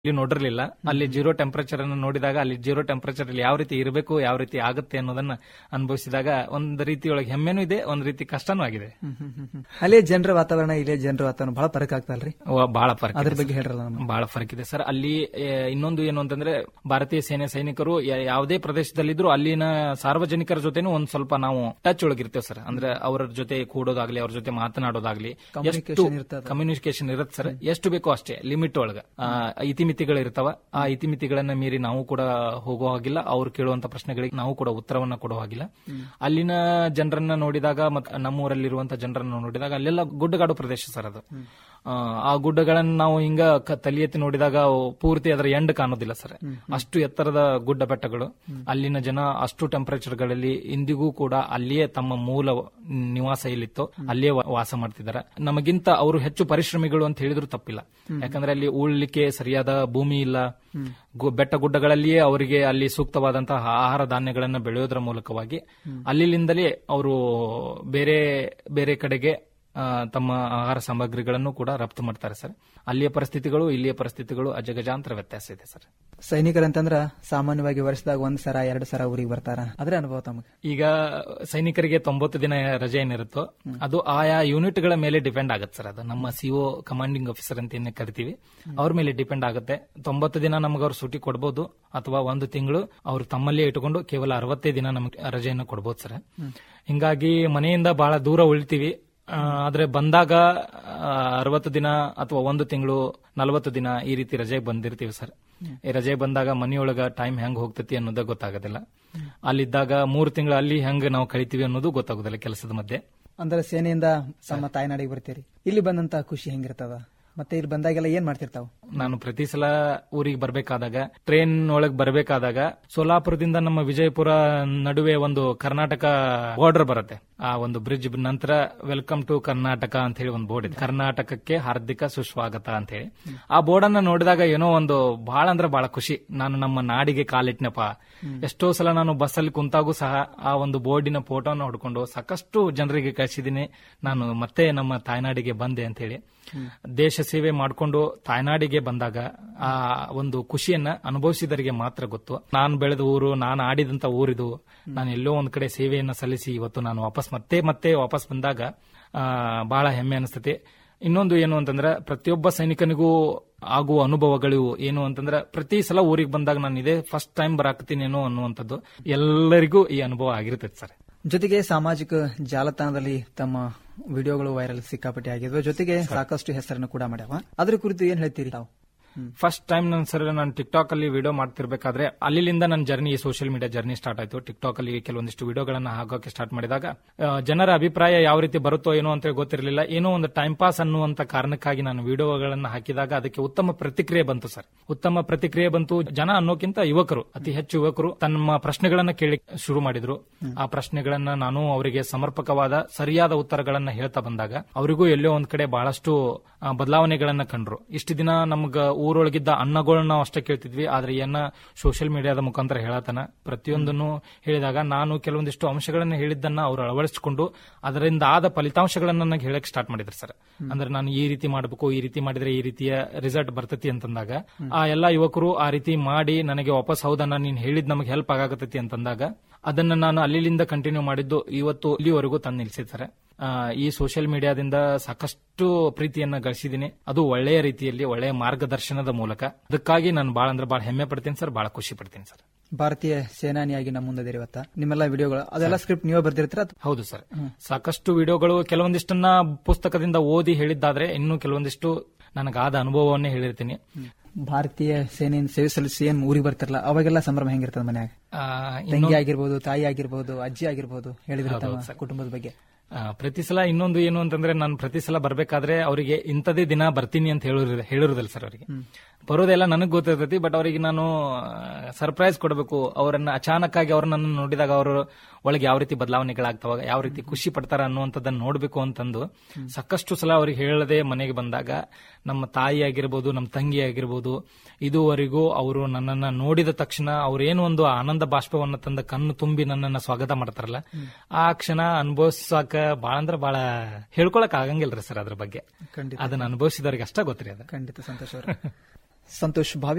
ಇಲ್ಲಿ ನೋಡಿರ್ಲಿಲ್ಲ ಅಲ್ಲಿ zero temperature ಅನ್ನು ನೋಡಿದಾಗ ಅಲ್ಲಿ ಜೀರೋ ಟೆಂಪರೇಚರ್ ಅಲ್ಲಿ ಯಾವ ರೀತಿ ಇರಬೇಕು ಯಾವ ರೀತಿ ಆಗುತ್ತೆ ಅನ್ನೋದನ್ನ ಅನುಭವಿಸಿದಾಗ ಒಂದ್ ರೀತಿಯೊಳಗೆ ಹೆಮ್ಮೆನೂ ಇದೆ ಒಂದ್ ರೀತಿ ಕಷ್ಟನೂ ಆಗಿದೆ ಹ್ಮ್, ಹ್ಮ್, ಹ್ಮ್, ಹ್ಮ್. ಅಲ್ಲೇ ಜನರ ವಾತಾವರಣ ಇಲ್ಲೇ ಜನರ ವಾತಾವರಣ ಬಹಳ ಫರಕ್ ಆಗ್ತಲ್ರಿ ವ- ಬಹಳ ಫರ್ಕ್ ಅದ್ರ ಇದೆ ಬಗ್ಗೆ ಹೇಳ್ರಲ್ಲ ನಮ್ಗೆ ಬಹಳ ಫರ್ಕ್ ಇದೆ ಸರ್ ಅಲ್ಲಿ ಆ, ಇನ್ನೊಂದು ಏನು ಅಂತಂದ್ರೆ ಭಾರತೀಯ ಸೇನೆ ಸೈನಿಕರು ಯ- ಯಾವುದೇ ಪ್ರದೇಶದಲ್ಲಿದ್ರು ಅಲ್ಲಿನ ಸಾರ್ವಜನಿಕರ ಜೊತೆನೂ ಒಂದ್ ಸ್ವಲ್ಪ ನಾವು ಟಚ್ ಒಳಗಿರ್ತೇವೆ ಸರ್ ಅಂದ್ರೆ ಅವರ ಜೊತೆ ಕೂಡೋದಾಗ್ಲಿ ಅವ್ರ ಜೊತೆ ಮಾತನಾಡೋದಾಗ್ಲಿ ಎಷ್ಟು Communication ಇರ್ತದೆ. ಕಮ್ಯುನಿಕೇಶನ್ ಇರುತ್ತೆ ಸರ್ ಎಷ್ಟು ಬೇಕೋ ಅಷ್ಟೇ ಲಿಮಿಟ್ ಒಳಗ ಆ, ಇತಿಮಿತಿಗಳು ಇರ್ತಾವ ಆ ಇತಿಮಿತಿಗಳನ್ನ ಮೀರಿ ನಾವು ಕೂಡ ಹೋಗೋ ಹಾಗಿಲ್ಲ ಅವ್ರು ಕೇಳುವಂತ ಪ್ರಶ್ನೆಗಳಿಗೆ ನಾವು ಕೂಡ ಉತ್ತರವನ್ನ ಕೊಡೋ ಹಾಗಿಲ್ಲ ಅಲ್ಲಿನ ಜನರನ್ನ ನೋಡಿದಾಗ ಮತ್ತೆ ನಮ್ಮೂರಲ್ಲಿರುವಂತ ಜನರನ್ನ ನೋಡಿದಾಗ ಅಲ್ಲೆಲ್ಲ ಗುಡ್ಡಗಾಡು ಪ್ರದೇಶ ಸರ್ ಅದು ಆ, ಆ ಗುಡ್ಡಗಳನ್ನ ನಾವು ಹಿಂಗ ಕ- ತಲೆ ಎತ್ತಿ ನೋಡಿದಾಗ ಅವು ಪೂರ್ತಿ ಅದರ ಎಂಡ್ ಕಾಣೋದಿಲ್ಲ ಸರ್ ಅಷ್ಟು ಎತ್ತರದ ಗುಡ್ಡ ಬೆಟ್ಟಗಳು ಅಲ್ಲಿನ ಜನ ಅಷ್ಟು ಟೆಂಪರೇಚರ್ ಗಳಲ್ಲಿ ಇಂದಿಗೂ ಕೂಡ ಅಲ್ಲಿಯೇ ತಮ್ಮ ಮೂಲ ನಿವಾಸ ಎಲ್ಲಿತ್ತೋ ಅಲ್ಲಿಯೇ ವಾ- ವಾಸ ಮಾಡ್ತಿದ್ದಾರೆ ನಮಗಿಂತ ಅವರು ಹೆಚ್ಚು ಪರಿಶ್ರಮಿಗಳು ಅಂತ ಹೇಳಿದ್ರು ತಪ್ಪಿಲ್ಲ ಯಾಕಂದ್ರೆ ಅಲ್ಲಿ ಉಳ್ಲಿಕ್ಕೆ ಸರಿಯಾದ ಭೂಮಿ ಇಲ್ಲ ಗು- ಬೆಟ್ಟ ಗುಡ್ಡಗಳಲ್ಲಿಯೇ ಅವರಿಗೆ ಅಲ್ಲಿ ಸೂಕ್ತವಾದಂತಹ ಆಹಾರ ಧಾನ್ಯಗಳನ್ನ ಬೆಳೆಯೋದ್ರ ಮೂಲಕವಾಗಿ ಅಲ್ಲಿಂದಲೇ ಅವರು ಬೇರೆ ಬೇರೆ ಕಡೆಗೆ ಆ, ತಮ್ಮ ಆಹಾರ ಸಾಮಗ್ರಿಗಳನ್ನು ಕೂಡ ರಫ್ತು ಮಾಡ್ತಾರೆ ಸರ್ ಅಲ್ಲಿಯ ಪರಿಸ್ಥಿತಿಗಳು ಇಲ್ಲಿಯ ಪರಿಸ್ಥಿತಿಗಳು ಅಜಗಜಾಂತರ ವ್ಯತ್ಯಾಸ ಇದೆ ಸರ್ ಸೈನಿಕರಂತಂದ್ರ ಸಾಮಾನ್ಯವಾಗಿ ವರ್ಷದಾಗ ಒಂದ್ ಸರ ಎರಡ್ ಸರ ಊರಿಗೆ ಬರ್ತಾರ ಅದ್ರ ಅನುಭವ ತಮಗೆ ಈಗ ಸೈನಿಕರಿಗೆ ತೊಂಬತ್ತು ದಿನ ರಜೆ ಏನಿರುತ್ತೋ ಅದು ಆಯಾ ಯೂನಿಟ್ಗಳ ಮೇಲೆ ಡಿಪೆಂಡ್ ಆಗುತ್ತೆ ಸರ್ ಅದು ನಮ್ಮ ಸಿಒ ಕಮಾಂಡಿಂಗ್ ಆಫೀಸರ್ ಅಂತ ಏನ್ ಕರಿತೀವಿ ಅವ್ರ ಮೇಲೆ ಡಿಪೆಂಡ್ ಆಗುತ್ತೆ ತೊಂಬತ್ತು ದಿನ ನಮ್ಗೆ ಅವ್ರು ಸೂಟಿ ಕೊಡ್ಬೋದು ಅಥವಾ ಒಂದು ತಿಂಗಳು ಅವ್ರು ತಮ್ಮಲ್ಲೇ ಇಟ್ಕೊಂಡು ಕೇವಲ ಅರವತ್ತೇ ದಿನ ನಮ್ಗೆ ರಜೆಯನ್ನು ಕೊಡ್ಬೋದು ಸರ್ ಹಿಂಗಾಗಿ ಮನೆಯಿಂದ ಬಹಳ ದೂರ ಉಳಿತೀವಿ ಆ, ಆದ್ರೆ ಬಂದಾಗ ಅರವತ್ತು ದಿನ ಅಥವಾ ಒಂದು ತಿಂಗಳು ನಲವತ್ತು ದಿನ ಈ ರೀತಿ ರಜೆಗೆ ಬಂದಿರ್ತೀವಿ ಸರ್ ಈ ರಜೆ ಬಂದಾಗ ಮನೆಯೊಳಗ ಟೈಮ್ ಹೆಂಗ್ ಹೋಗ್ತತಿ ಅನ್ನೋದೇ ಗೊತ್ತಾಗೋದಿಲ್ಲ ಅಲ್ಲಿದ್ದಾಗ ಮೂರು ತಿಂಗಳು ಅಲ್ಲಿ ಹೆಂಗ್ ನಾವು ಕಳಿತೀವಿ ಅನ್ನೋದು ಗೊತ್ತಾಗೋದಿಲ್ಲ ಕೆಲಸದ ಮಧ್ಯೆ ಅಂದ್ರೆ ಸೇನೆಯಿಂದ ತಮ್ಮ ತಾಯ್ನಾಡಿಗೆ ಬರ್ತೀರಿ ಇಲ್ಲಿ ಬಂದಂತ ಖುಷಿ ಹೆಂಗಿರ್ತದ ಮತ್ತೆ ಇಲ್ಲಿ ಬಂದಾಗೆಲ್ಲ ಏನ್ ಮಾಡ್ತಿರ್ತಾವ ನಾನು ಪ್ರತಿ ಸಲ ಊರಿಗೆ ಬರ್ಬೇಕಾದಾಗ ಟ್ರೈನ್ ಒಳಗ್ ಬರ್ಬೇಕಾದಾಗ ಸೋಲಾಪುರದಿಂದ ನಮ್ಮ ವಿಜಯಪುರ ನಡುವೆ ಒಂದು ಕರ್ನಾಟಕ ಬಾರ್ಡರ್ ಬರುತ್ತೆ ಆ ಒಂದು ಬ್ರಿಡ್ಜ್ ನಂತರ ವೆಲ್ಕಮ್ ಟು ಕರ್ನಾಟಕ ಅಂತ ಹೇಳಿ ಒಂದು ಬೋರ್ಡ್ ಇದೆ ಕರ್ನಾಟಕಕ್ಕೆ ಹಾರ್ದಿಕ ಸುಸ್ವಾಗತ ಅಂತ ಹೇಳಿ ಆ ಬೋರ್ಡ್ ಅನ್ನ ನೋಡಿದಾಗ ಏನೋ ಒಂದು ಬಹಳ ಅಂದ್ರೆ ಬಹಳ ಖುಷಿ ನಾನು ನಮ್ಮ ನಾಡಿಗೆ ಕಾಲಿಟ್ನಪ್ಪ ಎಷ್ಟೋ ಸಲ ನಾನು ಬಸ್ಸಲ್ಲಿ ಕುಂತಾಗೂ ಸಹ ಆ ಒಂದು ಬೋರ್ಡಿನ ಫೋಟೋನ ಹೊಡ್ಕೊಂಡು ಸಾಕಷ್ಟು ಜನರಿಗೆ ಕಳಿಸಿದ್ದೀನಿ ನಾನು ಮತ್ತೆ ನಮ್ಮ ತಾಯ್ನಾಡಿಗೆ ಬಂದೆ ಅಂತ ಹೇಳಿ ದೇಶ ಸೇವೆ ಮಾಡಿಕೊಂಡು ತಾಯ್ನಾಡಿಗೆ ಬಂದಾಗ ಆ ಒಂದು ಖುಷಿಯನ್ನ ಅನುಭವಿಸಿದರಿಗೆ ಮಾತ್ರ ಗೊತ್ತು ನಾನು ಬೆಳೆದ ಊರು ನಾನು ಆಡಿದಂತ ಊರಿದು ನಾನು ಎಲ್ಲೋ ಒಂದ್ ಕಡೆ ಸೇವೆಯನ್ನ ಸಲ್ಲಿಸಿ ಇವತ್ತು ನಾನು ವಾಪಸ್ ಮತ್ತೆ ಮತ್ತೆ ವಾಪಸ್ ಬಂದಾಗ ಆ, ಬಹಳ ಹೆಮ್ಮೆ ಅನಿಸ್ತದೆ ಇನ್ನೊಂದು ಏನು ಅಂತಂದ್ರೆ ಪ್ರತಿಯೊಬ್ಬ ಸೈನಿಕನಿಗೂ ಆಗುವ ಅನುಭವಗಳು ಏನು ಅಂತಂದ್ರೆ ಪ್ರತಿ ಸಲ ಊರಿಗೆ ಬಂದಾಗ ನಾನು ಇದೇ ಫಸ್ಟ್ ಟೈಮ್ ಬರಾಕತ್ತೀನೇನೋ ಅನ್ನುವಂಥದ್ದು ಎಲ್ಲರಿಗೂ ಈ ಅನುಭವ ಆಗಿರ್ತೈತೆ ಸರ್ ಜೊತೆಗೆ ಸಾಮಾಜಿಕ ಜಾಲತಾಣದಲ್ಲಿ ತಮ್ಮ ವಿಡಿಯೋಗಳು ವೈರಲ್ ಸಿಕ್ಕಾಪಟ್ಟೆ ಆಗಿದ್ವು ಜೊತೆಗೆ ಸಾಕಷ್ಟು ಹೆಸರನ್ನು ಕೂಡ ಮಾಡ್ಯಾವ ಅದ್ರ ಕುರಿತು ಏನ್ ಹೇಳ್ತೀರಿ ತಾವು ಫಸ್ಟ್ ಟೈಮ್ ನನ್ನ ಸರ್ ನಾನು ಟಿಕ್ ಟಾಕ್ ಅಲ್ಲಿ ವಿಡಿಯೋ ಮಾಡ್ತಿರ್ಬೇಕಾದ್ರೆ ಅಲ್ಲಿಂದ ನನ್ನ journey social media journey start ಆಯ್ತು ಟಿಕ್ ಟಾಕ್ ಅಲ್ಲಿ ಕೆಲವೊಂದಿಷ್ಟು ವಿಡಿಯೋಗಳನ್ನ ಹಾಕೋಕೆ ಸ್ಟಾರ್ಟ್ ಮಾಡಿದಾಗ ಆ, ಜನರ ಅಭಿಪ್ರಾಯ ಯಾವ ರೀತಿ ಬರುತ್ತೋ ಏನೋ ಅಂತ ಗೊತ್ತಿರಲಿಲ್ಲ ಏನೋ ಒಂದು ಟೈಮ್ ಪಾಸ್ ಅನ್ನುವಂತ ಕಾರಣಕ್ಕಾಗಿ ನಾನು ವಿಡಿಯೋಗಳನ್ನ ಹಾಕಿದಾಗ ಅದಕ್ಕೆ ಉತ್ತಮ ಪ್ರತಿಕ್ರಿಯೆ ಬಂತು ಸರ್ ಉತ್ತಮ ಪ್ರತಿಕ್ರಿಯೆ ಬಂತು ಜನ ಅನ್ನೋಕ್ಕಿಂತ ಯುವಕರು ಅತಿ ಹೆಚ್ಚು ಯುವಕರು ತಮ್ಮ ಪ್ರಶ್ನೆಗಳನ್ನ ಕೇಳಿ ಶುರು ಮಾಡಿದ್ರು ಆ ಪ್ರಶ್ನೆಗಳನ್ನ ನಾನು ಅವರಿಗೆ ಸಮರ್ಪಕವಾದ ಸರಿಯಾದ ಉತ್ತರಗಳನ್ನ ಹೇಳ್ತಾ ಬಂದಾಗ ಅವರಿಗೂ ಎಲ್ಲೋ ಒಂದ್ ಕಡೆ ಬಹಳಷ್ಟು ಆ, ಬದಲಾವಣೆಗಳನ್ನ ಕಂಡ್ರು ಇಷ್ಟು ದಿನ ನಮ್ಗ ಊರೊಳಗಿದ್ದ ಅನ್ನಗಳನ್ನ ನಾವು ಅಷ್ಟೇ ಕೇಳ್ತಿದ್ವಿ ಆದ್ರೆ ಏನ ಸೋಷಿಯಲ್ ಮೀಡಿಯಾದ ಮುಖಾಂತರ ಹೇಳತನ ಪ್ರತಿಯೊಂದನ್ನು ಹೇಳಿದಾಗ ನಾನು ಕೆಲವೊಂದಿಷ್ಟು ಅಂಶಗಳನ್ನ ಹೇಳಿದ್ದನ್ನ ಅವರು ಅಳವಡಿಸಿಕೊಂಡು ಅದರಿಂದ ಆದ ಫಲಿತಾಂಶಗಳನ್ನ ನನಗೆ ಹೇಳಕ್ ಸ್ಟಾರ್ಟ್ ಮಾಡಿದ್ರು ಸರ್ ಅಂದ್ರೆ ನಾನು ಈ ರೀತಿ ಮಾಡಬೇಕು ಈ ರೀತಿ ಮಾಡಿದ್ರೆ ಈ ರೀತಿಯ ರಿಸಲ್ಟ್ ಬರ್ತತಿ ಅಂತಂದಾಗ ಆ ಎಲ್ಲಾ ಯುವಕರು ಆ ರೀತಿ ಮಾಡಿ ನನಗೆ ವಾಪಸ್ ಹೌದನ್ನ ನೀನ್ ಹೇಳಿದ್ ನಮಗೆ ಹೆಲ್ಪ್ ಆಗಾಕತ್ತೈತಿ ಅಂತಂದಾಗ ಅದನ್ನ ನಾನು ಅಲ್ಲಿಂದ ಕಂಟಿನ್ಯೂ ಮಾಡಿದ್ದು ಇವತ್ತು ಇಲ್ಲಿವರೆಗೂ ತಂದು ನಿಲ್ಸಿದ್ದಾರೆ ಆ, ಈ ಸೋಷಿಯಲ್ ಮೀಡಿಯಾದಿಂದ ಸಾಕಷ್ಟು ಪ್ರೀತಿಯನ್ನ ಗಳಿಸಿದ್ದೀನಿ ಅದು ಒಳ್ಳೆಯ ರೀತಿಯಲ್ಲಿ ಒಳ್ಳೆಯ ಮಾರ್ಗದರ್ಶನದ ಮೂಲಕ ಅದಕ್ಕಾಗಿ ನಾನು ಬಹಳ ಅಂದ್ರೆ ಬಹಳ ಹೆಮ್ಮೆ ಪಡ್ತೀನಿ ಸರ್ ಬಹಳ ಖುಷಿ ಪಡ್ತೀನಿ ಸರ್ ಭಾರತೀಯ ಸೇನಾನಿಯಾಗಿ ನಮ್ಮ ಮುಂದೆ ಇವತ್ತ ನಿಮ್ಮೆಲ್ಲ ವಿಡಿಯೋಗಳು ಅದೆಲ್ಲ ಸ್ಕ್ರಿಪ್ಟ್ ನೀವೇ ಬರ್ದಿರ್ತೀರ ಅಥವಾ ಹೌದು ಸರ್ ಸಾಕಷ್ಟು ವಿಡಿಯೋಗಳು ಕೆಲವೊಂದಿಷ್ಟನ್ನ ಪುಸ್ತಕದಿಂದ ಓದಿ ಹೇಳಿದ್ದಾದ್ರೆ ಇನ್ನು ಕೆಲವೊಂದಿಷ್ಟು ನನಗಾದ ಅನುಭವವನ್ನೇ ಹೇಳಿರ್ತೀನಿ ಭಾರತೀಯ ಸೇನೆಯಿಂದ ಸೇವೆ ಸಲ್ಲಿಸಿ ಏನ್ ಊರಿಗೆ ಬರ್ತಿರಲ್ಲ ಅವಾಗೆಲ್ಲ ಸಂಭ್ರಮ ಹೆಂಗಿರ್ತದ ಮನ್ಯಾಗ ಆ, ತಂಗಿ ಆಗಿರ್ಬೋದು ತಾಯಿ ಆಗಿರ್ಬೋದು ಅಜ್ಜಿ ಆಗಿರ್ಬೋದು ಹೇಳಿದ್ರೆ ತಮ್ಮ ಕುಟುಂಬದ ಬಗ್ಗೆ ಆ, ಪ್ರತಿ ಸಲ ಇನ್ನೊಂದು ಏನು ಅಂತಂದ್ರೆ ನಾನು ಪ್ರತಿ ಸಲ ಬರ್ಬೇಕಾದ್ರೆ ಅವರಿಗೆ ಇಂಥದೇ ದಿನ ಬರ್ತೀನಿ ಅಂತ ಹೇಳಿರೋದು ಹೇಳಿರೋದಿಲ್ಲ ಸರ್ ಅವರಿಗೆ ಬರೋದೆಲ್ಲ ನನಗೆ ಗೊತ್ತಿರ್ತೈತಿ ಬಟ್ ಅವರಿಗೆ ನಾನು ಸರ್ಪ್ರೈಸ್ ಕೊಡಬೇಕು ಅವರನ್ನ ಅಚಾನಕ್ ಆಗಿ ಅವ್ರನ್ನ ನೋಡಿದಾಗ ಅವರು ಒಳಗೆ ಯಾವ ರೀತಿ ಬದಲಾವಣೆಗಳಾಗ್ತಾವ ಯಾವ ರೀತಿ ಖುಷಿ ಪಡ್ತಾರ ಅನ್ನುವಂಥದ್ದನ್ನ ನೋಡಬೇಕು ಅಂತಂದು ಸಾಕಷ್ಟು ಸಲ ಅವ್ರಿಗೆ ಹೇಳದೆ ಮನೆಗೆ ಬಂದಾಗ ನಮ್ಮ ತಾಯಿ ಆಗಿರ್ಬೋದು ನಮ್ಮ ತಂಗಿ ಆಗಿರ್ಬೋದು ಇದುವರೆಗೂ ಅವರು ನನ್ನನ್ನ ನೋಡಿದ ತಕ್ಷಣ ಅವ್ರೇನು ಒಂದು ಆನಂದ ಬಾಷ್ಪವನ್ನ ತಂದ ಕಣ್ಣು ತುಂಬಿ ನನ್ನನ್ನ ಸ್ವಾಗತ ಮಾಡ್ತಾರಲ್ಲ ಆ ಕ್ಷಣ ಅನುಭವಿಸಾಕ ಬಾಳ ಅಂದ್ರ ಬಾಳ ಹೇಳ್ಕೊಳಕ್ ಆಗಂಗಿಲ್ರಿ ಸರ್ ಅದ್ರ ಬಗ್ಗೆ ಖಂಡಿತ ಅದನ್ನ ಅನುಭವಿಸಿದವ್ರಿಗೆ ಅಷ್ಟ ಗೊತ್ತ್ರಿ ಅದು ಖಂಡಿತ ಸಂತೋಷ್ ಅವರು ಸಂತೋಷ್ ಭಾವಿ